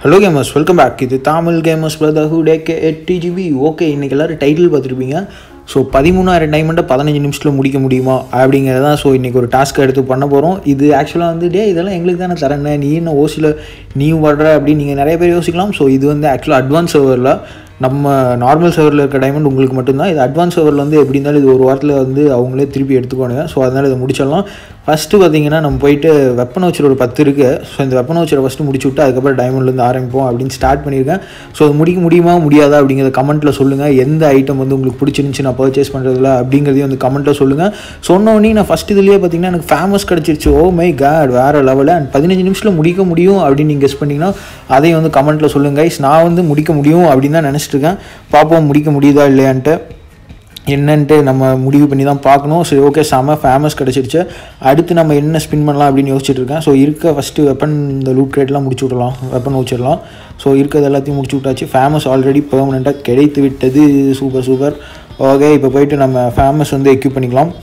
Hello gamers welcome back இது Tamil gamers brotherhood AK TGB okay இன்றைக்கி எல்லோரும் டைட்டில் பார்த்துருப்பீங்க ஸோ பதிமூணாயிரம் டைமண்டை பதினஞ்சு நிமிஷத்தில் முடிக்க முடியுமா அப்படிங்கிறது தான் ஸோ இன்றைக்கி ஒரு டாஸ்க் எடுத்து பண்ண போகிறோம் இது ஆக்சுவலாக வந்து டே இதெல்லாம் எங்களுக்கு தானே தரேன் நீ என்ன ஓசியில் நீ வர்ற அப்படின்னு நீங்கள் நிறைய பேர் யோசிக்கலாம் ஸோ இது வந்து ஆக்சுவலாக அட்வான்ஸ் சர்வரில் நம்ம நார்மல் சர்வரில் இருக்க டைமண்ட் உங்களுக்கு மட்டும்தான் இது அட்வான்ஸ் சர்வரில் வந்து எப்படி இருந்தாலும் இது ஒரு வாரத்தில் வந்து அவங்களே திருப்பி எடுத்துக்கோணுங்க ஸோ அதனால் இதை முடிச்சிடலாம் ஃபஸ்ட்டு பார்த்தீங்கன்னா நம்ம போயிட்டு வெப்பன் வச்சர் ஒரு பத்து இருக்குது ஸோ இந்த வெப்பன் வச்சரை ஃபஸ்ட்டு முடிச்சு விட்டு அதுக்கப்புறம் டைமண்ட்லேருந்து ஆரம்பிப்போம் அப்படின்னு ஸ்டார்ட் பண்ணியிருக்கேன் ஸோ அது முடிக்க முடியுமா முடியாதா அப்படிங்கிறத கமெண்ட்டில் சொல்லுங்கள் எந்த ஐட்டம் வந்து உங்களுக்கு பிடிச்சிருந்துச்சி நான் பர்ச்சேஸ் பண்ணுறதுல அப்படிங்கிறதையும் வந்து கமெண்ட்டில் சொல்லுங்கள் சொன்னோடனே நான் ஃபஸ்ட் இதுலேயே பார்த்தீங்கன்னா எனக்கு ஃபேமஸ் கிடச்சிருச்சு ஓ மை காட் வேறு லெவலில் அண்ட் பதினஞ்சு நிமிஷத்தில் முடிக்க முடியும் அப்படின்னு நீங்கள் கெஸ் பண்ணிங்கன்னா அதையும் வந்து கமெண்ட்டில் சொல்லுங்கள் guys. நான் வந்து முடிக்க முடியும் அப்படின்னு தான் நினச்சிட்டு இருக்கேன் பார்ப்போம் முடிக்க முடியுதா இல்லையான்ட்டு என்னன்ட்டு நம்ம முடிவு பண்ணி தான் பார்க்கணும் சரி ஓகே செம ஃபேமஸ் கிடச்சிருச்சு அடுத்து நம்ம என்ன ஸ்பின் பண்ணலாம் அப்படின்னு யோசிச்சுட்டு இருக்கேன் ஸோ இருக்க ஃபஸ்ட்டு வெப்பன் இந்த லூட் கிரேட்லாம் முடிச்சு விடலாம் வெப்பன் வச்சிடலாம் ஸோ இருக்கிறது எல்லாத்தையும் முடிச்சு விட்டாச்சு ஃபேமஸ் ஆல்ரெடி பெர்மனெண்ட்டாக கிடைத்து விட்டது சூப்பர் சூப்பர் ஓகே இப்போ போயிட்டு நம்ம ஃபேமஸ் வந்து எக்யூப் பண்ணிக்கலாம்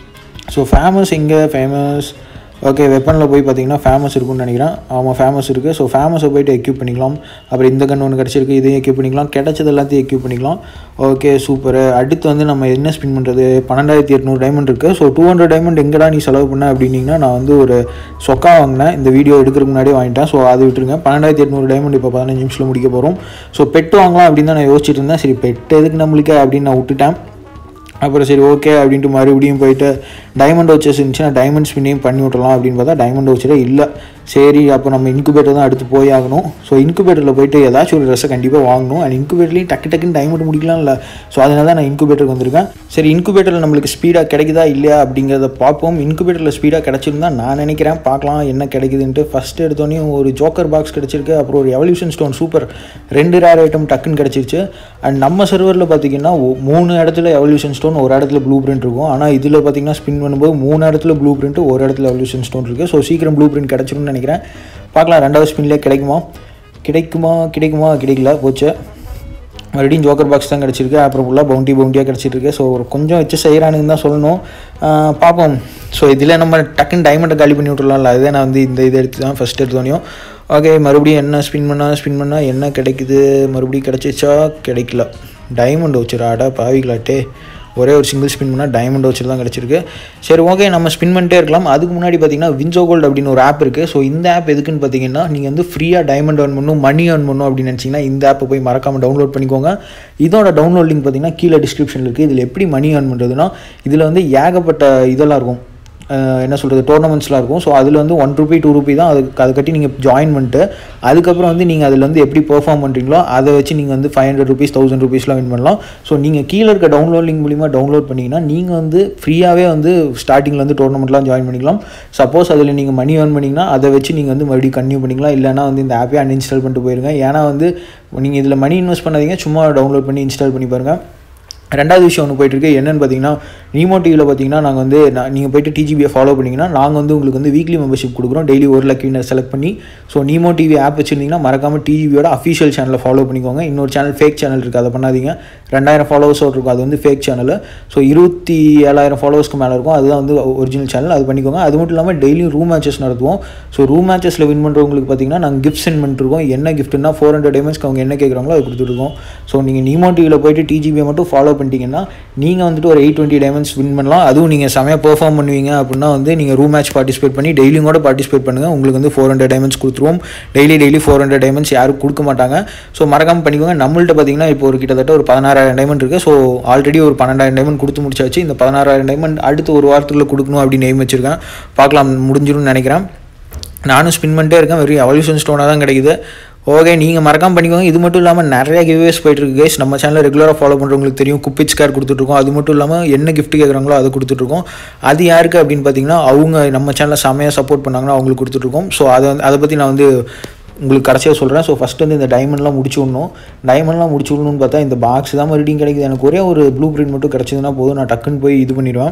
ஸோ ஃபேமஸ் எங்கே ஃபேமஸ் ஓகே வெப்பனில் போய் பார்த்தீங்கன்னா ஃபேமஸ் இருக்குன்னு நினைக்கிறேன் ஆமாம் ஃபேமஸ் இருக்குது ஸோ ஃபேமஸை போயிட்டு எக்யூப் பண்ணிக்கலாம் அப்புறம் இந்த கன் ஒன்று கிடச்சிருக்கு இதையும் எக்யூப் பண்ணிக்கலாம் கிடைச்சது எல்லாத்தையும் எக்யூப் பண்ணிக்கலாம் ஓகே சூப்பர் அடுத்து வந்து நம்ம என்ன ஸ்பின் பண்ணுறது பன்னெண்டாயிரத்தி எட்நூறு டைமண்ட் இருக்குது ஸோ டூ ஹண்ட்ரட் டைமண்ட் எங்கடா நீ செலவு பண்ண அப்படின்னீங்கன்னா நான் வந்து ஒரு சொக்கா வாங்கினேன் இந்த வீடியோ எடுக்கிறதுக்கு முன்னாடியே வாங்கிட்டேன் ஸோ அது விட்டுருங்க பன்னெண்டாயிரத்தி எட்நூறு டைமண்ட் இப்போ பதினஞ்சு நிமிஷத்தில் முடிக்க போகிறோம் ஸோ பெட்டு வாங்கலாம் அப்படின்னு தான் நான் யோசிச்சுட்டு இருந்தேன் சரி பெட்டு எதுக்கு நம்மளுக்கு அப்படின்னு நான் விட்டுட்டேன் அப்புறம் சரி ஓகே அப்படின்ட்டு மறுபடியும் போயிட்டு டைமண்ட் வச்சஸ் இருந்துச்சுன்னா டைமண்ட் ஸ்பின்னையும் பண்ணி விட்றலாம் அப்படின்னு பார்த்தா டைமண்ட் வச்சரே இல்லை சரி அப்போ நம்ம இன்குபேட்டர் தான் அடுத்து போய் ஆகணும் ஸோ இன்குபேட்டரில் போயிட்டு ஏதாச்சும் ஒரு ட்ரெஸ்ஸை கண்டிப்பாக வாங்கணும் அண்ட் இன்குபேட்டர்லேயும் டக்கு டக்குன்னு டைமண்ட் முடிக்கலாம் இல்லை ஸோ அதனால தான் நான் இன்குபேட்டருக்கு வந்திருக்கேன் சரி இன்குபேட்டரில் நம்மளுக்கு ஸ்பீடாக கிடைக்குதா இல்லையா அப்படிங்கிறத பார்ப்போம் இன்குபேட்டரில் ஸ்பீடாக கிடச்சிருந்தா நான் நினைக்கிறேன் பார்க்கலாம் என்ன கிடைக்குதுன்ட்டு ஃபஸ்ட்டு எடுத்தோடனே ஒரு ஜோக்கர் பாக்ஸ் கிடச்சிருக்கு அப்புறம் ஒரு எவல்யூஷன் ஸ்டோன் சூப்பர் ரெண்டு ரேர் ஐட்டம் டக்குன்னு கிடச்சிருச்சு அண்ட் நம்ம சர்வரில் பார்த்தீங்கன்னா ஒ- மூணு இடத்துல எவல்யூஷன் ஸ்டோன் ஒரு இடத்துல ப்ளூ பிரிண்ட் இருக்கும் ஆனால் இதில் பார்த்தீங்கன்னா ஸ்பின் பண்ணும்போது மூணு இடத்துல ப்ளூ பிரிண்ட் ஒரு இடத்துல எவல்யூஷன் ஸ்டோன் இருக்குது ஸோ சீக்கிரம் ப்ளூ பிரிண்ட் கிடச்சிரும்னு நினைக்கிறேன் பார்க்கலாம் ரெண்டாவது ஸ்பின்லேயே கிடைக்குமா கிடைக்குமா கிடைக்குமா கிடைக்கல போச்சு மறுபடியும் ஜோக்கர் பாக்ஸ் தான் கிடச்சிருக்கு அப்புறம் ஃபுல்லாக பவுண்டி பவுண்டியாக கிடச்சிருக்கு ஸோ ஒரு கொஞ்சம் வச்சு செய்கிறானுன்னு தான் சொல்லணும் ஆஹ் பார்ப்போம் ஸோ இதில் நம்ம டக்குன்னு டைமண்டை காலி பண்ணி விட்றலாம்ல அதே நான் வந்து இந்த இதை எடுத்து தான் ஃபஸ்ட் எடுத்தோனையும் ஓகே மறுபடியும் என்ன ஸ்பின் பண்ணால் ஸ்பின் பண்ணால் என்ன கிடைக்குது மறுபடியும் கிடச்சிச்சா கிடைக்கல டைமண்ட் வச்சுரா அடா பாவிக்கலாட்டே ஒரே ஒரு சிங்கிள் ஸ்பின் பண்ணால் டைமண்ட் வச்சு தான் கிடச்சிருக்கு சரி ஓகே நம்ம ஸ்பின் பண்ணிட்டே இருக்கலாம் அதுக்கு முன்னாடி பார்த்தீங்கன்னா வின்சோ கோல்டு அப்படின்னு ஒரு ஆப் இருக்குது ஸோ இந்த ஆப் எதுக்குன்னு பார்த்தீங்கன்னா நீங்கள் வந்து ஃப்ரீயாக டைமண்ட் earn பண்ணணும் மணி earn பண்ணணும் அப்படின்னு நினச்சிங்கன்னா இந்த ஆப்பை போய் மறக்காமல் டவுன்லோட் பண்ணிக்கோங்க இதோட டவுன்லோட் லிங்க் பார்த்தீங்கன்னா கீழே டிஸ்கிரிப்ஷனில் இருக்குது இதில் எப்படி மணி earn பண்ணுறதுன்னா இதில் வந்து ஏகப்பட்ட இதெல்லாம் இருக்கும் அஹ் என்ன சொல்கிறது டோர்னமெண்ட்ஸ்லாம் இருக்கும் ஸோ அதில் வந்து ஒன் ருபி டூ ருபி தான் அதுக்கு அதை கட்டி நீங்கள் ஜாயின் பண்ணிட்டு அதுக்கப்புறம் வந்து நீங்கள் அதில் வந்து எப்படி பெர்ஃபார்ம் பண்ணுறீங்களோ அதை வச்சு நீங்கள் வந்து ஃபைவ் ஹண்ட்ரட் ருபீஸ் தௌசண்ட் ருபீஸ்லாம் வின் பண்ணலாம் ஸோ நீங்கள் கீழே இருக்க டவுன்லோட் லிங்க் மூலிமா டவுன்லோட் பண்ணிங்கன்னா நீங்கள் வந்து ஃப்ரீயாகவே வந்து ஸ்டார்டிங்கில் வந்து டோர்னமெண்ட்லாம் ஜாயின் பண்ணிக்கலாம் சப்போஸ் அதில் நீங்கள் மணி earn பண்ணிங்கன்னா அதை வச்சு நீங்கள் வந்து மறுபடியும் கன்டினியூ பண்ணிக்கலாம் இல்லைனா வந்து இந்த ஆப்பே அன்இன்ஸ்டால் பண்ணிட்டு போயிருங்க ஏன்னா வந்து நீங்கள் இதில் மணி இன்வெஸ்ட் பண்ணாதீங்க சும்மா டவுன்லோட் பண்ணி இன்ஸ்டால் பண்ணி பாருங்கள் ரெண்டாவது விஷயம் ஒன்று போயிட்டு இருக்கு என்னன்னு பார்த்தீங்கன்னா நீமோ டிவியில் பார்த்தீங்கன்னா நாங்கள் வந்து நீங்கள் போயிட்டு டிஜிபியை ஃபாலோ பண்ணிங்கன்னா நாங்கள் வந்து உங்களுக்கு வந்து வீக்லி மெம்பர்ஷிப் கொடுக்குறோம் டெய்லி ஒரு லக் வினர் செலக்ட் பண்ணி ஸோ நீமோ டிவி ஆப் வச்சிருந்தீங்கன்னா மறக்காமல் டிஜிபியோட அஃபிஷியல் சேனலை ஃபாலோ பண்ணிக்கோங்க இன்னொரு சேனல் ஃபேக் சேனல் இருக்குது அதை பண்ணாதீங்க ரெண்டாயிரம் ஃபாலோவர்ஸோடு இருக்கும் அது வந்து ஃபேக் சேனல் ஸோ இருபத்தி ஏழாயிரம் ஃபாலோவர்ஸ்க்கு மேலே இருக்கும் அதுதான் வந்து ஒரிஜினல் சேனல் அது பண்ணிக்கோங்க அது மட்டும் இல்லாமல் டெய்லியும் ரூம் மேட்சஸ் நடத்துவோம் ஸோ ரூம் மேட்சஸில் வின் பண்ணுறவங்களுக்கு பார்த்தீங்கன்னா நாங்கள் கிஃப்ட் சென்ட் பண்ணிருக்கோம் என்ன கிஃப்ட்னா ஃபோர் ஹண்ட்ரட் டைமண்ட்ஸ்க்கு அவங்க என்ன கேட்குறாங்களோ அது கொடுத்துருக்கோம் ஸோ நீங்கள் நீமோ டிவியில் போயிட்டு டிஜிபியை மட்டும் ஃபாலோ பண்ணிட்டீங்கன்னா நீங்கள் வந்துட்டு ஒரு எயிட் டுவெண்ட்டி டைமண்ட்ஸ் வின் பண்ணலாம் அதுவும் நீங்கள் செமையாக பெர்ஃபார்ம் பண்ணுவீங்க அப்படின்னா வந்து நீங்கள் ரூம் மேட்ச் பார்ட்டிசிபேட் பண்ணி டெய்லியும் கூட பார்ட்டிசிபேட் பண்ணுங்கள் உங்களுக்கு வந்து ஃபோர் ஹண்ட்ரட் டைமண்ட்ஸ் கொடுத்துருவோம் daily daily four hundred diamonds யாரும் கொடுக்க மாட்டாங்க ஸோ மறக்காமல் பண்ணிக்கோங்க நம்மள்ட்ட பார்த்தீங்கன்னா இப்போ ஒரு கிட்டத்தட்ட ஒரு பதினாறாயிரம் டைமண்ட் இருக்குது ஸோ ஆல்ரெடி ஒரு பன்னெண்டாயிரம் டைமண்ட் கொடுத்து முடிச்சாச்சு இந்த பதினாறாயிரம் டைமண்ட் அடுத்து ஒரு வாரத்துக்குள்ள கொடுக்கணும் அப்படின்னு எய்ம் வச்சிருக்கேன் பார்க்கலாம் முடிஞ்சிரும்னு நினைக்கிறேன் நானும் ஸ்பின் பண்ணிட்டே இருக்கேன் வெறும் எவல்யூஷன் ஸ்டோனாக தான் கிடைக்குது ஓகே நீங்கள் மறக்காம பண்ணிக்கோங்க இது மட்டும் இல்லாமல் நிறைய கிவ்வேஸ் போயிட்டுருக்கு கைஸ் நம்ம சேனலில் ரெகுலராக ஃபாலோ பண்ணுறவங்களுக்கு தெரியும் குப்பிச் கேர் கொடுத்துட்ருக்கோம் அது மட்டும் இல்லாமல் என்ன gift கேட்குறாங்களோ அதை கொடுத்துட்ருக்கோம் அது யாருக்கு அப்படின்னு பார்த்தீங்கன்னா அவங்க நம்ம சேனலை செம்மையாக சப்போர்ட் பண்ணாங்கன்னா அவங்களுக்கு கொடுத்துட்ருக்கோம் ஸோ அதை வந்து அதை பற்றி நான் வந்து உங்களுக்கு கடைசியாக சொல்கிறேன் ஸோ ஃபஸ்ட்டு வந்து இந்த டைமண்ட்லாம் முடிச்சு விடணும் டைமண்ட்லாம் முடிச்சு விடணும்னு பார்த்தா இந்த பாக்ஸ் தான் மறுபடியும் கிடைக்குது எனக்கு ஒரே ஒரு ப்ளூ பிரிண்ட் மட்டும் கிடச்சதுன்னா போதும் நான் டக்குன்னு போய் இது பண்ணிடுவேன்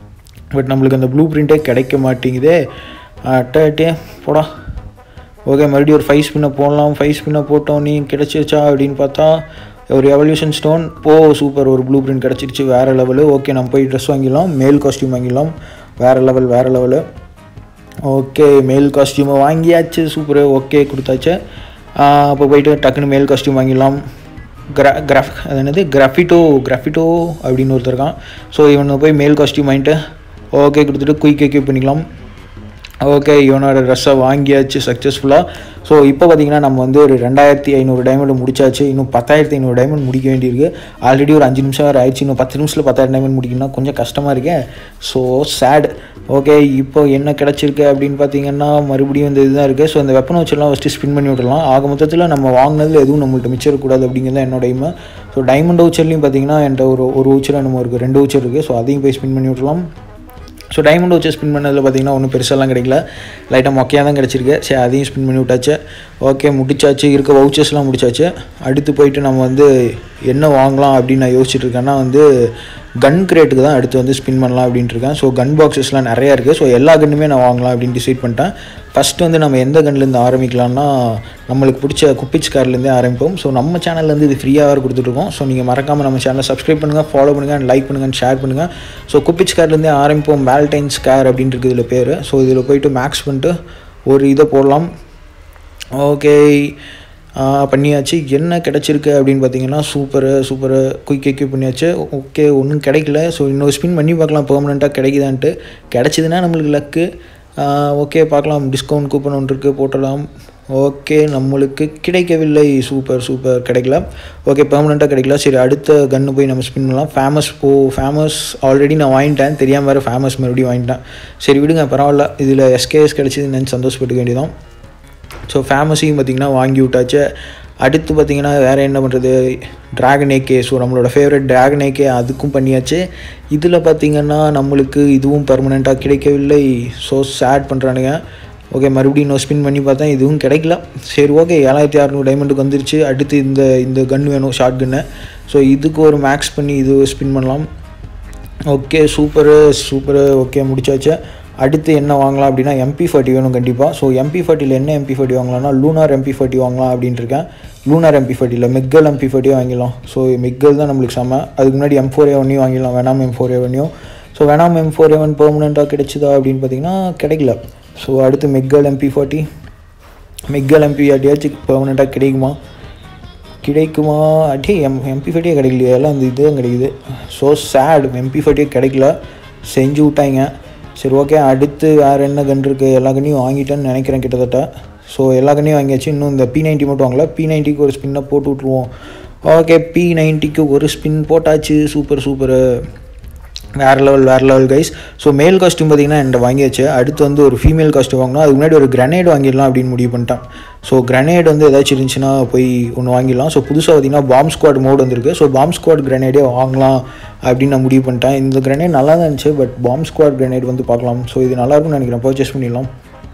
பட் நம்மளுக்கு அந்த ப்ளூ பிரிண்ட்டே கிடைக்க மாட்டேங்குதே அட்டே போடா ஓகே மறுபடியும் ஒரு ஃபைவ் ஸ்பின்னை போடலாம் ஃபைவ் ஸ்பின்னை போட்டோம் நீ கிடச்சிருச்சா அப்படின்னு பார்த்தா ஒரு எவல்யூஷன் ஸ்டோன் போ சூப்பர் ஒரு ப்ளூ பிரிண்ட் கிடச்சிருச்சு வேறு லெவலு ஓகே நம்ம போய் ட்ரெஸ் வாங்கிடலாம் மேல் காஸ்டியூம் வாங்கிடலாம் வேறு லெவல் வேறு லெவலு ஓகே மேல் காஸ்டியூமை வாங்கியாச்சு சூப்பரு ஓகே கொடுத்தாச்சு அப்போ போயிட்டு டக்குன்னு மேல் காஸ்டியூம் வாங்கிடலாம் கிரா கிராஃப் அது என்னது கிராஃபிட்டோ கிராஃபிட்டோ அப்படின்னு ஒருத்தர் இருக்கான் ஸோ இவனை போய் மேல் காஸ்டியூம் வாங்கிட்டு ஓகே கொடுத்துட்டு குயிக் எக்யூப் பண்ணிக்கலாம் ஓகே இவனோட ட்ரெஸ்ஸை வாங்கியாச்சு சக்ஸஸ்ஃபுல்லாக ஸோ இப்போ பார்த்தீங்கன்னா நம்ம வந்து ஒரு ரெண்டாயிரத்தி ஐநூறு டைமண்ட் முடிச்சாச்சு இன்னும் பத்தாயிரத்தி ஐநூறு டைமண்ட் முடிக்க வேண்டியிருக்கு ஆல்ரெடி ஒரு அஞ்சு நிமிஷம் வேறு ஆயிடுச்சு இன்னும் பத்து நிமிஷத்தில் பத்தாயிரம் டைமண்ட் முடிக்கணும்னா கொஞ்சம் கஷ்டமாக இருக்கே ஸோ சேட் ஓகே இப்போ என்ன கிடச்சிருக்கு அப்படின்னு பார்த்தீங்கன்னா மறுபடியும் இந்த இதுதான் இருக்குது ஸோ இந்த வெப்பன் வச்செல்லாம் ஃபஸ்ட்டு ஸ்பின் பண்ணி விடலாம் ஆக மொத்தத்தில் நம்ம வாங்கினதில் எதுவும் நம்மள்ட்ட மிச்சம் இருக்கக்கூடாது அப்படிங்கிறது தான் என்னோட எய்மு ஸோ டைமண்ட் வவுச்சர்லையும் பார்த்தீங்கன்னா என்கிட்ட ஒரு ஒரு வவுச்சர் நம்ம இருக்குது ரெண்டு வவுச்சர் இருக்குது ஸோ அதையும் போய் ஸ்பின் பண்ணி விடலாம் ஸோ டைமண்ட் வச்சு ஸ்பின் பண்ணதில் பார்த்தீங்கன்னா ஒன்றும் பெருசாலாம் கிடைக்கல லைட்டாக மொக்கையாக தான் கிடச்சிருக்கு சரி அதையும் ஸ்பின் பண்ணி விட்டாச்சு ஓகே முடிச்சாச்சு இருக்க வவுச்சர்ஸ்லாம் முடிச்சாச்சு அடுத்து போயிட்டு நம்ம வந்து என்ன வாங்கலாம் அப்படின்னு நான் யோசிச்சுட்டு இருக்கேன்னா வந்து கன் கிரேட்டுக்கு தான் அடுத்து வந்து ஸ்பின் பண்ணலாம் அப்படின்ட்டு இருக்கேன் ஸோ கன் பாக்ஸஸ்லாம் நிறையா இருக்குது ஸோ எல்லா கன்னுமே நான் வாங்கலாம் அப்படின்னு டிசைட் பண்ணிட்டேன் ஃபஸ்ட்டு வந்து நம்ம எந்த கன்லேருந்து ஆரம்பிக்கலாம்னா நம்மளுக்கு பிடிச்ச குப்பிச் கார்லேருந்தே ஆரம்பிப்போம் ஸோ நம்ம சேனல்லேருந்து இது ஃப்ரீயாக வேறு கொடுத்துட்ருக்கோம் ஸோ நீங்கள் மறக்காமல் நம்ம சேனலை சப்ஸ்கிரைப் பண்ணுங்கள் ஃபாலோ பண்ணுங்கள் அண்ட் லைக் பண்ணுங்கள் ஷேர் பண்ணுங்கள் ஸோ குப்பிச் கார்லேருந்தே ஆரம்பிப்போம் வேலண்டைன்ஸ் கேர் அப்படின்ட்டு இருக்குது இதில் பேர் ஸோ இதில் போயிட்டு மேக்ஸ் பண்ணிட்டு ஒரு இதை போடலாம் ஓகே பண்ணியாச்சு என்ன கிடச்சிருக்கு அப்படின்னு பார்த்தீங்கன்னா சூப்பரு சூப்பரு குயிக் எக்யூப் பண்ணியாச்சு ஓகே ஒன்றும் கிடைக்கல ஸோ இன்னொரு ஸ்பின் பண்ணி பார்க்கலாம் பெர்மனெண்ட்டாக கிடைக்குதான்ட்டு கிடச்சிதுன்னா நம்மளுக்கு லக்கு ஓகே பார்க்கலாம் டிஸ்கவுண்ட் கூப்பன் ஒன்று இருக்குது போட்டலாம் ஓகே நம்மளுக்கு கிடைக்கவில்லை சூப்பர் சூப்பர் கிடைக்கல ஓகே பெர்மனெண்ட்டாக கிடைக்கல சரி அடுத்த கன்று போய் நம்ம ஸ்பின் பண்ணலாம் ஃபேமஸ் போ ஃபேமஸ் ஆல்ரெடி நான் வாங்கிட்டேன் தெரியாமல் வேறு ஃபேமஸ் மறுபடியும் வாங்கிட்டேன் சரி விடுங்க பரவாயில்ல இதில் எஸ்கேஎஸ் கிடச்சிது நினச்சி சந்தோஷப்பட்டுக்க வேண்டியதான் ஸோ ஃபேமஸையும் பார்த்திங்கன்னா வாங்கி விட்டாச்சு அடுத்து பார்த்திங்கன்னா வேறு என்ன பண்ணுறது ட்ராகன் ஏகே ஸோ நம்மளோட ஃபேவரட் ட்ராகன் ஏகே அதுக்கும் பண்ணியாச்சு இதில் பார்த்திங்கன்னா நம்மளுக்கு இதுவும் பர்மனெண்ட்டாக கிடைக்கவில்லை ஸோ சேட் பண்ணுறானுங்க ஓகே மறுபடியும் இன்னும் ஸ்பின் பண்ணி பார்த்தேன் இதுவும் கிடைக்கல சரி ஓகே ஏழாயிரத்தி அறநூறு டைமண்டுக்கு வந்துருச்சு அடுத்து இந்த இந்த கன் வேணும் ஷார்ட் கன்னு ஸோ இதுக்கு ஒரு மேக்ஸ் பண்ணி இது ஸ்பின் பண்ணலாம் ஓகே சூப்பரு சூப்பரு ஓகே முடிச்சாச்சு அடுத்து என்ன வாங்கலாம் அப்படின்னா எம்பி ஃபார்ட்டி வேணும் கண்டிப்பாக ஸோ எம்பி ஃபார்ட்டியில் என்ன எம்பி ஃபார்ட்டி வாங்கலாம்னா லூனார் எம்பி ஃபார்ட்டி வாங்கலாம் அப்படின்ட்டு இருக்கேன் லூனார் எம்பி ஃபார்ட்டியில் மெக்கல் எம்பி ஃபார்ட்டியும் வாங்கிடலாம் ஸோ மெக்கல் தான் நம்மளுக்கு செம்ம அதுக்கு முன்னாடி எம் ஃபோர் ஏ ஒன்னையும் வாங்கிடலாம் வேணாம் எம் ஃபோர் ஏ ஒன்னையும் ஸோ வேணாம் எம் ஃபோர் ஏ ஒன் பெர்மனெண்ட்டாக கிடைச்சிதா அப்படின்னு பார்த்தீங்கன்னா கிடைக்கல ஸோ அடுத்து மெக்கல் எம்பி ஃபார்ட்டி மெக்கல் எம்பி ஃபார்ட்டியாச்சும் பெர்மனெண்ட்டாக கிடைக்குமா கிடைக்குமா அடி எம் எம்பி ஃபார்ட்டியே கிடைக்கலையே எல்லாம் இந்த இதுதான் கிடைக்குது ஸோ சேட் எம்பி ஃபார்ட்டியே கிடைக்கல செஞ்சு விட்டாங்க சரி ஓகே அடுத்து வேறு என்ன கன் இருக்குது எல்லா கண்ணையும் வாங்கிட்டேன்னு நினைக்கிறேன் கிட்டத்தட்ட ஸோ எல்லா கண்ணையும் வாங்கியாச்சு இன்னும் இந்த பி நைன்ட்டி மட்டும் வாங்கல பி நைன்ட்டிக்கு ஒரு ஸ்பின்னை போட்டு விட்ருவோம் ஓகே பி நைன்ட்டிக்கு ஒரு ஸ்பின் போட்டாச்சு சூப்பர் சூப்பரு வேறு லெவல் வேறு level guys so male costume பார்த்தீங்கன்னா என்கிட்ட வாங்கியாச்சு அடுத்து வந்து ஒரு ஃபீமேல் காஸ்ட்யூம் வாங்கினோம் அதுக்கு முன்னாடி ஒரு கிரனேட் வாங்கிடலாம் அப்படின்னு முடிவு பண்ணிட்டேன் ஸோ கிரனேட் வந்து ஏதாச்சும் இருந்துச்சுன்னா போய் ஒன்று வாங்கிடலாம் ஸோ புதுசாக பார்த்தீங்கன்னா பாம் ஸ்குவாட் மோட் வந்திருக்கு ஸோ பாம் ஸ்குவாட் கிரனேடே வாங்கலாம் அப்படின்னு நான் முடிவு பண்ணிட்டேன் இந்த கிரனேட் நல்லா தான் இருந்துச்சு பட் பாம் ஸ்குவாட் கிரனேட் வந்து பார்க்கலாம் ஸோ இது நல்லாயிருக்கும்னு நினைக்கிறேன் பர்ச்சேஸ் பண்ணிடலாம்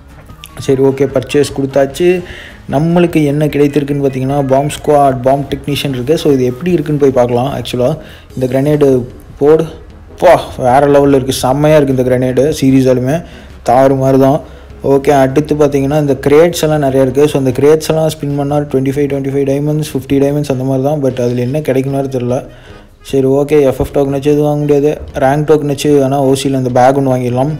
சரி ஓகே பர்ச்சேஸ் கொடுத்தாச்சு நம்மளுக்கு என்ன கிடைத்திருக்குன்னு பார்த்தீங்கன்னா பாம் ஸ்குவாட் பாம் டெக்னீஷியன் இருக்குது ஸோ இது எப்படி இருக்குன்னு போய் பார்க்கலாம் ஆக்சுவலாக இந்த கிரனேடு போடு பா வேறு லெவலில் இருக்குது செம்மையாக இருக்குது இந்த கிரனேடு சீரீஸாலுமே தாறு மாதிரி தான் ஓகே அடுத்து பார்த்தீங்கன்னா இந்த கிரேட்ஸ் எல்லாம் நிறையா இருக்குது ஸோ அந்த கிரேட்ஸ் எல்லாம் ஸ்பின் பண்ணால் twenty five twenty five diamonds fifty diamonds அந்த மாதிரி தான் பட் அதில் என்ன கிடைக்குன்னு தெரில சரி ஓகே எஃப்எஃப் டோக்கன் வச்சு எதுவும் வாங்க முடியாது ரேங்க் டோக்கன் வச்சு ஆனால் ஓசியில் இந்த பேக் ஒன்று வாங்கிடலாம்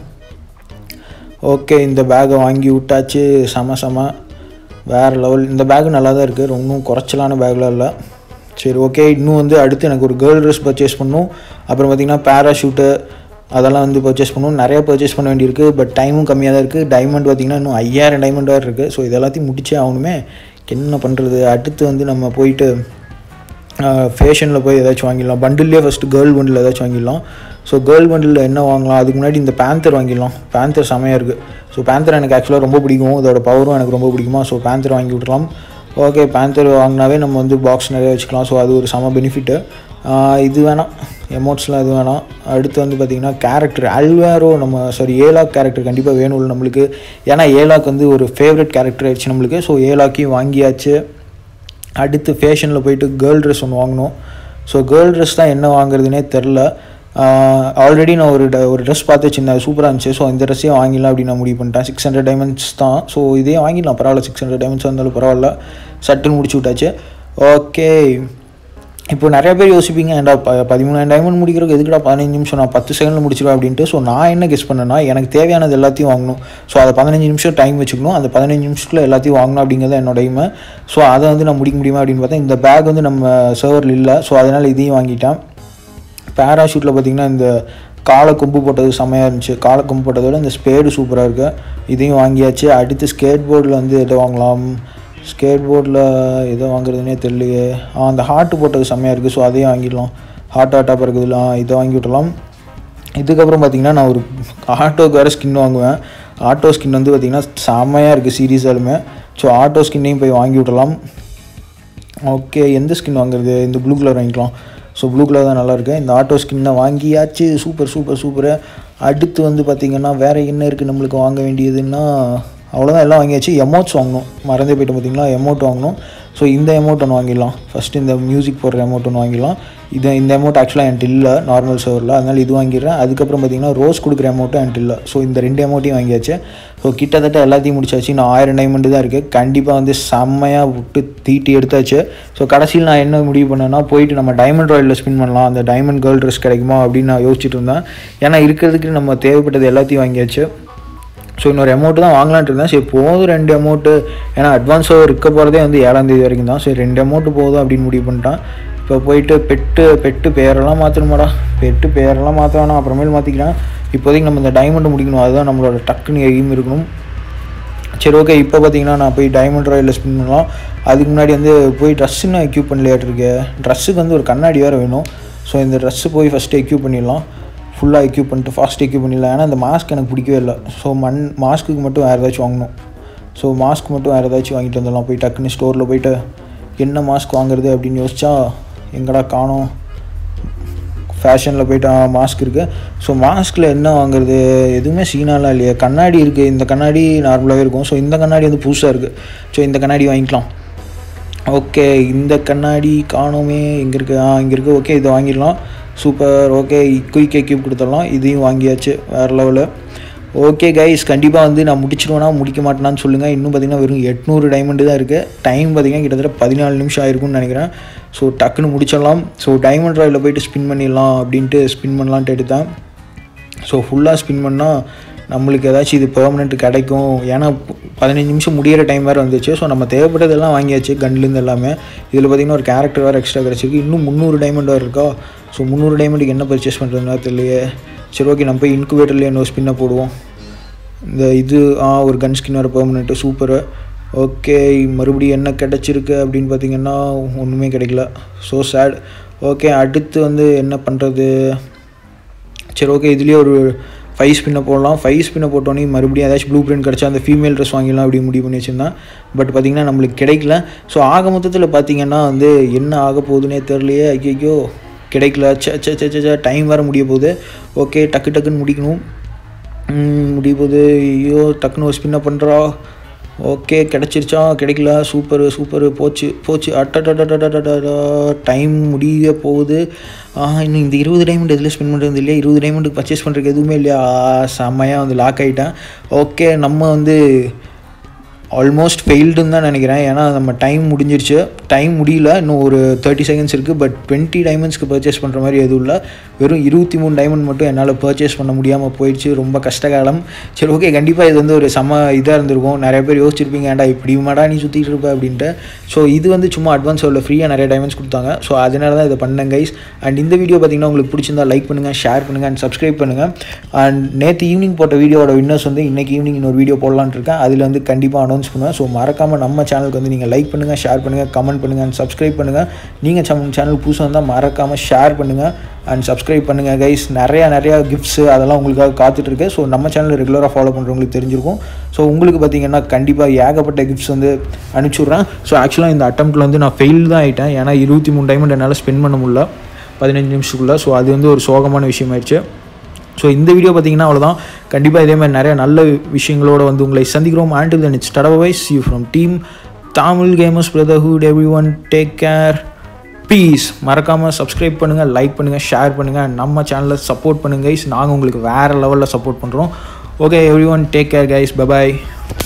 ஓகே இந்த பேக்கை வாங்கி விட்டாச்சு செம செம வேறு லெவல் இந்த பேக் நல்லா தான் இருக்குது ரொம்பவும் குறைச்சலான பேக்லாம் இல்லை சரி ஓகே இன்னும் வந்து அடுத்து எனக்கு ஒரு கேர்ள் ட்ரெஸ் பர்ச்சேஸ் பண்ணும் அப்புறம் பார்த்திங்கன்னா பேராஷூட்டு அதெல்லாம் வந்து பர்ச்சேஸ் பண்ணணும் நிறைய பர்ச்சேஸ் பண்ண வேண்டியிருக்கு பட் டைமும் கம்மியாக தான் இருக்குது டைமண்ட் பார்த்திங்கன்னா இன்னும் ஐயாயிரம் டைமண்ட் வேறு இருக்குது ஸோ இது எல்லாத்தையும் முடிச்சே ஆகணுமே என்ன பண்ணுறது அடுத்து வந்து நம்ம போயிட்டு ஃபேஷனில் போய் ஏதாச்சும் வாங்கிடலாம் பண்டில்லே ஃபஸ்ட்டு கேர்ள் பண்டில் ஏதாச்சும் வாங்கிடலாம் ஸோ கேர்ள் பண்டில் என்ன வாங்கலாம் அதுக்கு முன்னாடி இந்த பேந்தர் வாங்கிடலாம் பேந்தர் செமையாக இருக்குது ஸோ பேந்தர் எனக்கு ஆக்சுவலாக ரொம்ப பிடிக்கும் இதோட பவரும் எனக்கு ரொம்ப பிடிக்குமா ஸோ பேந்தர் வாங்கி விட்றலாம் ஓகே பேந்தர் வாங்கினாவே நம்ம வந்து பாக்ஸ் நிறைய வச்சுக்கலாம் ஸோ அது ஒரு செம பெனிஃபிட்டு இது வேணாம் எமோட்ஸ்லாம் இது வேணாம் அடுத்து வந்து பார்த்திங்கன்னா கேரக்டர் அல்வேரோ நம்ம சாரி ஏலாக் கேரக்டர் கண்டிப்பாக வேணும்ல நம்மளுக்கு ஏன்னா ஏலாக் வந்து ஒரு ஃபேவரட் கேரக்டர் ஆயிடுச்சு நம்மளுக்கு ஸோ ஏலாக்கையும் வாங்கியாச்சு அடுத்து ஃபேஷனில் போயிட்டு கேர்ள் ட்ரெஸ் ஒன்று வாங்கினோம் ஸோ கேர்ள் ட்ரெஸ் தான் என்ன வாங்குறதுனே தெரில ஆல்ரெடி நான் ஒரு ஒரு ட்ரெஸ் பார்த்து வச்சிருந்தேன் அது சூப்பராக இருந்துச்சு ஸோ இந்த ட்ரெஸ்ஸையும் வாங்கிடலாம் அப்படின்னு நான் முடிவு பண்ணிட்டேன் சிக்ஸ் ஹண்ட்ரட் டைமண்ட்ஸ் தான் ஸோ இதே வாங்கிடலாம் பரவாயில்ல சிக்ஸ் ஹண்ட்ரட் டைமண்ட்ஸ் இருந்தாலும் பரவாயில்ல சட்டுன்னு முடிச்சு விட்டாச்சு ஓகே இப்போ நிறைய பேர் யோசிப்பீங்க ஏன்டா ப பதிமூணாயிரம் டைமண்ட் முடிக்கிறதுக்கு எதுக்குடா பதினஞ்சு நிமிஷம் நான் பத்து செகண்டில் முடிச்சிடுவேன் அப்படின்ட்டு ஸோ நான் என்ன கெஸ் பண்ணேன்னா எனக்கு தேவையானது எல்லாத்தையும் வாங்கணும் ஸோ அதை பதினஞ்சு நிமிஷம் டைம் வச்சுக்கணும் அந்த பதினஞ்சு நிமிஷத்தில் எல்லாத்தையும் வாங்கணும் அப்படிங்கிறது என்னோட எய்மை ஸோ அதை வந்து நான் முடிக்க முடியுமா அப்படின்னு பார்த்தா இந்த பேக் வந்து நம்ம சர்வரில் இல்லை ஸோ அதனால் இதையும் வாங்கிட்டேன் பேராஷூட்டில் பார்த்தீங்கன்னா இந்த காலை கொம்பு போட்டது செம்மையாக இருந்துச்சு காலை கொம்பு போட்டதோட இந்த ஸ்பேடு சூப்பராக இருக்குது இதையும் வாங்கியாச்சு அடுத்து ஸ்கேட் போர்டில் வந்து எதை வாங்கலாம் ஸ்கேட் போர்டில் எதை வாங்குறதுனே தெரியலையே ஆ அந்த ஹார்ட்டு போட்டது செம்மையாக இருக்குது ஸோ அதையும் வாங்கிடலாம் ஹார்ட் ஹார்ட்டாக பிறகுதுல இதை வாங்கி விட்டலாம் இதுக்கப்புறம் பார்த்தீங்கன்னா நான் ஒரு ஆட்டோக்கு வேறு ஸ்கின் வாங்குவேன் ஆட்டோ ஸ்கின் வந்து பார்த்திங்கன்னா செம்மையாக இருக்குது சீரியஸாலுமே ஸோ ஆட்டோ ஸ்கின்னையும் போய் வாங்கி விட்டலாம் ஓகே எந்த ஸ்கின் வாங்குறது இந்த ப்ளூ கலர் வாங்கிக்கலாம் ஸோ ப்ளூ கலர் தான் நல்லாயிருக்கு இந்த ஆட்டோ ஸ்கின்னை வாங்கியாச்சு சூப்பர் சூப்பர் சூப்பரு அடுத்து வந்து பார்த்திங்கன்னா வேறு என்ன இருக்குது நம்மளுக்கு வாங்க வேண்டியதுன்னா அவ்வளோதான் எல்லாம் வாங்கியாச்சு எமௌண்ட்ஸ் வாங்கணும் மறந்தே போயிட்டு பார்த்தீங்களா எமௌண்ட் வாங்கணும் ஸோ இந்த எமௌண்ட் ஒன்று வாங்கிடலாம் ஃபஸ்ட்டு இந்த மியூசிக் போடுற எமௌண்ட் ஒன்று வாங்கிடலாம் இது இந்த அமௌண்ட் ஆக்சுவலாக என்கிட்ட இல்லை நார்மல் சர்வரில் அதனால் இது வாங்கிடுறேன் அதுக்கப்புறம் பார்த்தீங்கன்னா ரோஸ் கொடுக்குற அமௌண்ட்டும் என்கிட்ட இல்லை ஸோ இந்த ரெண்டு அமௌண்ட்டையும் வாங்கியாச்சு ஸோ கிட்டத்தட்ட எல்லாத்தையும் முடிச்சாச்சு நான் ஆயிரம் டைமண்டு தான் இருக்குது கண்டிப்பாக வந்து செம்மையாக விட்டு தீட்டி எடுத்தாச்சு ஸோ கடைசியில் நான் என்ன முடிவு பண்ணேன்னா போயிட்டு நம்ம டைமண்ட் ராயலில் ஸ்பின் பண்ணலாம் அந்த டைமண்ட் கேர்ள் ட்ரெஸ் கிடைக்குமா அப்படின்னு நான் யோசிச்சுட்டு இருந்தேன் ஏன்னா இருக்கிறதுக்கு நம்ம தேவைப்பட்டது எல்லாத்தையும் வாங்கியாச்சு ஸோ இன்னொரு அமௌண்ட்டு தான் வாங்கலான்ட்டு இருந்தேன் சரி போதும் ரெண்டு அமௌண்ட்டு ஏன்னா அட்வான்ஸாக இருக்க போகிறதே வந்து ஏழாம் தேதி வரைக்கும் தான் சரி ரெண்டு அமௌண்ட்டு போதும் அப்படின்னு முடிவு பண்ணிட்டான் இப்போ போயிட்டு பெட்டு பெட்டு பேரெல்லாம் மாற்றணுமாடா பெட்டு பேரெல்லாம் மாற்ற வேணாம் அப்புறமேல் மாற்றிக்கலாம் இப்போதைக்கு நம்ம இந்த டைமண்ட் முடிக்கணும் அதுதான் நம்மளோட டக்குன்னு எய்ம் இருக்கணும் சரி ஓகே இப்போ பார்த்தீங்கன்னா நான் போய் டைமண்ட் ராயலில் ஸ்பின் பண்ணலாம் அதுக்கு முன்னாடி வந்து போய் ட்ரெஸ்ஸுன்னு எக்யூப் பண்ணலையாட்டிருக்கேன் ட்ரெஸ்ஸுக்கு வந்து ஒரு கண்ணாடி வேறு வேணும் ஸோ இந்த ட்ரெஸ்ஸு போய் ஃபஸ்ட்டு எக்யூப் பண்ணிடலாம் ஃபுல்லாக எக்யூப் பண்ணிட்டு ஃபாஸ்ட் எக்யூப் பண்ணிடலாம் ஏன்னா இந்த மாஸ்க் எனக்கு பிடிக்கவே இல்லை ஸோ மண் மாஸ்க்குக்கு மட்டும் வேறு ஏதாச்சும் வாங்கணும் ஸோ மாஸ்க் மட்டும் வேறு ஏதாச்சும் வாங்கிட்டு வந்துடலாம் போய் டக்குன்னு ஸ்டோரில் போயிட்டு என்ன மாஸ்க் வாங்குறது அப்படின்னு யோசிச்சா எங்கடா காணோம் ஃபேஷனில் போயிட்டு மாஸ்க் இருக்குது ஸோ மாஸ்கில் என்ன வாங்குறது எதுவுமே சீனாலாம் இல்லையா கண்ணாடி இருக்குது இந்த கண்ணாடி நார்மலாகவே இருக்கும் ஸோ இந்த கண்ணாடி வந்து புதுசாக இருக்குது ஸோ இந்த கண்ணாடி வாங்கிக்கலாம் ஓகே இந்த கண்ணாடி காணோமே எங்கே இருக்குது ஆ இங்கே இருக்குது ஓகே இதை வாங்கிடலாம் சூப்பர் ஓகே குயிக் எக்யூப் கொடுத்துடலாம் இதையும் வாங்கியாச்சு வேறு லெவலில் ஓகே கைஸ் கண்டிப்பாக வந்து நான் முடிச்சிருவேனா முடிக்க மாட்டேனான்னு சொல்லுங்கள் இன்னும் பார்த்தீங்கன்னா வெறும் எட்நூறு டைமண்டு தான் இருக்குது டைம் பார்த்தீங்கன்னா கிட்டத்தட்ட பதினாலு நிமிஷம் ஆயிருக்கும்னு நினைக்கிறேன் ஸோ டக்குன்னு முடிச்சிடலாம் ஸோ டைமண்ட் ராயில் போயிட்டு ஸ்பின் பண்ணிடலாம் அப்படின்ட்டு ஸ்பின் பண்ணலான்ட்டு எடுத்தேன் ஸோ ஃபுல்லாக ஸ்பின் பண்ணால் நம்மளுக்கு ஏதாச்சும் இது பெர்மனெண்ட் கிடைக்கும் ஏன்னா பதினஞ்சு நிமிஷம் முடியிற டைம் வேறு வந்துச்சு ஸோ நம்ம தேவைப்பட்டதெல்லாம் வாங்கியாச்சு கன்லேருந்து எல்லாமே இதில் பார்த்திங்கன்னா ஒரு கேரக்டர் வேறு எக்ஸ்ட்ரா கிடச்சிருக்கு இன்னும் முந்நூறு டைமண்ட் வேறு இருக்கா ஸோ முந்நூறு டைமண்டுக்கு என்ன பர்ச்சேஸ் பண்ணுறதுனா தெரியலையே சரி ஓகே நம்ம போய் இன்குபேட்டர்லேயே இன்னொரு ஸ்பின்னை போடுவோம் இந்த இது ஆ ஒரு கன் ஸ்கின் வேறு பெர்மனெண்ட்டு சூப்பரு ஓகே மறுபடியும் என்ன கிடச்சிருக்கு அப்படின்னு பார்த்தீங்கன்னா ஒன்றுமே கிடைக்கல ஸோ சேட் ஓகே அடுத்து வந்து என்ன பண்ணுறது சரி ஓகே இதுலேயே ஒரு ஃபைவ் ஸ்பின்னை போடலாம் ஃபைவ் ஸ்பின்னை போட்டோன்னே மறுபடியும் ஏதாச்சும் ப்ளூ பிரிண்ட் கிடச்சா அந்த ஃபீமேல் ட்ரெஸ் வாங்கிடலாம் அப்படி முடிவு பண்ணி வச்சுருந்தேன் பட் பார்த்திங்கன்னா நம்மளுக்கு கிடைக்கல ஸோ ஆக மொத்தத்தில் பார்த்தீங்கன்னா வந்து என்ன ஆக போகுதுன்னே தெரிலையே ஐயோ கிடைக்கல சே சே சே சே டைம் வேறு முடிய போகுது ஓகே டக்கு டக்குன்னு முடிக்கணும் முடிய போகுது ஐயோ டக்குன்னு ஒரு ஸ்பின்னை பண்ணுறா ஓகே கிடச்சிருச்சா கிடைக்கல சூப்பரு சூப்பரு போச்சு போச்சு அட்டடடடடடடா டைம் முடிய போகுது இன்னும் இந்த இருபது டைமண்ட் எதில் ஸ்பெண்ட் பண்ணுறது இல்லையா இருபது டைமண்டுக்கு பர்ச்சேஸ் பண்ணுறதுக்கு எதுவுமே இல்லையா செம்மையாக வந்து லாக் ஆகிட்டேன் ஓகே நம்ம வந்து ஆல்மோஸ்ட் ஃபெயில்டுன்னு தான் நினைக்கிறேன் ஏன்னா நம்ம டைம் முடிஞ்சிருச்சு டைம் முடியல இன்னும் ஒரு தேர்ட்டி செகண்ட்ஸ் இருக்குது பட் டுவெண்ட்டி டைமண்ட்ஸ்க்கு பர்ச்சேஸ் பண்ணுற மாதிரி எதுவும் இல்லை வெறும் இருபத்தி மூணு டைமண்ட் மட்டும் என்னால் பர்ச்சேஸ் பண்ண முடியாமல் போயிடுச்சு ரொம்ப கஷ்டகாலம் சரி ஓகே கண்டிப்பாக இது வந்து ஒரு செம இதாக இருந்திருக்கும் நிறைய பேர் யோசிச்சிருப்பீங்க ஏன்டா இப்படி மாடா நீ சுற்றிட்டு இருப்ப அப்படின்ட்டு ஸோ இது வந்து சும்மா அட்வான்ஸ் உள்ள ஃப்ரீயாக நிறைய டைமண்ட்ஸ் கொடுத்தாங்க ஸோ அதனால தான் இதை பண்ணேன் கைஸ் அண்ட் இந்த வீடியோ பார்த்தீங்கன்னா உங்களுக்கு பிடிச்சிருந்தா லைக் பண்ணுங்கள் ஷேர் பண்ணுங்கள் அண்ட் சப்ஸ்கிரைப் பண்ணுங்கள் அண்ட் நேற்று ஈவினிங் போட்ட வீடியோட வின்னர்ஸ் வந்து இன்றைக்கி ஈவினிங் இன்னொரு வீடியோ போடலான்னு இருக்கேன் அதில் வந்து கண்டிப்பாக அனௌன்ஸ் பண்ணுவேன் ஸோ மறக்காமல் நம்ம சேனலுக்கு வந்து நீங்கள் லைக் பண்ணுங்கள் ஷேர் பண்ணுங்கள் கமெண்ட் பண்ணுங்கள் அண்ட் சப்ஸ்கிரைப் பண்ணுங்கள் நீங்கள் சம் சேனல் புதுசாக இருந்தால் மறக்காமல் ஷேர் பண்ணுங்கள் அண்ட் சப்ஸ்கிரைப் பண்ணுங்கள் கைஸ் நிறையா நிறையா கிஃப்ட்ஸு அதெல்லாம் உங்களுக்காக காத்துட்ருக்கு ஸோ நம்ம சேனல் ரெகுலராக ஃபாலோ பண்ணுறவங்களுக்கு தெரிஞ்சிருக்கும் ஸோ உங்களுக்கு பார்த்தீங்கன்னா கண்டிப்பாக ஏகப்பட்ட கிஃப்ட்ஸ் வந்து அனுப்பிச்சுட்றேன் ஸோ ஆக்சுவலாக இந்த அட்டம்ப்ட்டில் வந்து நான் ஃபெயில் தான் ஆகிட்டேன் ஏன்னா இருபத்தி மூணு டைமண்ட் என்னால் ஸ்பெண்ட் பண்ண முடியல பதினஞ்சு நிமிஷத்துக்குள்ளே ஸோ அது வந்து ஒரு சோகமான விஷயமாயிடுச்சு ஸோ இந்த வீடியோ பார்த்தீங்கன்னா அவ்வளோதான் கண்டிப்பாக இதே மாதிரி நிறைய நல்ல விஷயங்களோட வந்து உங்களை சந்திக்கிறோம் ஆண்டில் தன் இட்ஸ் டடவைஸ் you from team Tamil gamers brotherhood every one take care please மறக்காமல் சப்ஸ்கிரைப் பண்ணுங்கள் லைக் பண்ணுங்கள் ஷேர் பண்ணுங்கள் நம்ம சேனலை சப்போர்ட் பண்ணுங்கள் கைஸ் நாங்கள் உங்களுக்கு வேறு லெவலில் சப்போர்ட் பண்ணுறோம் okay every one take care guys bye bye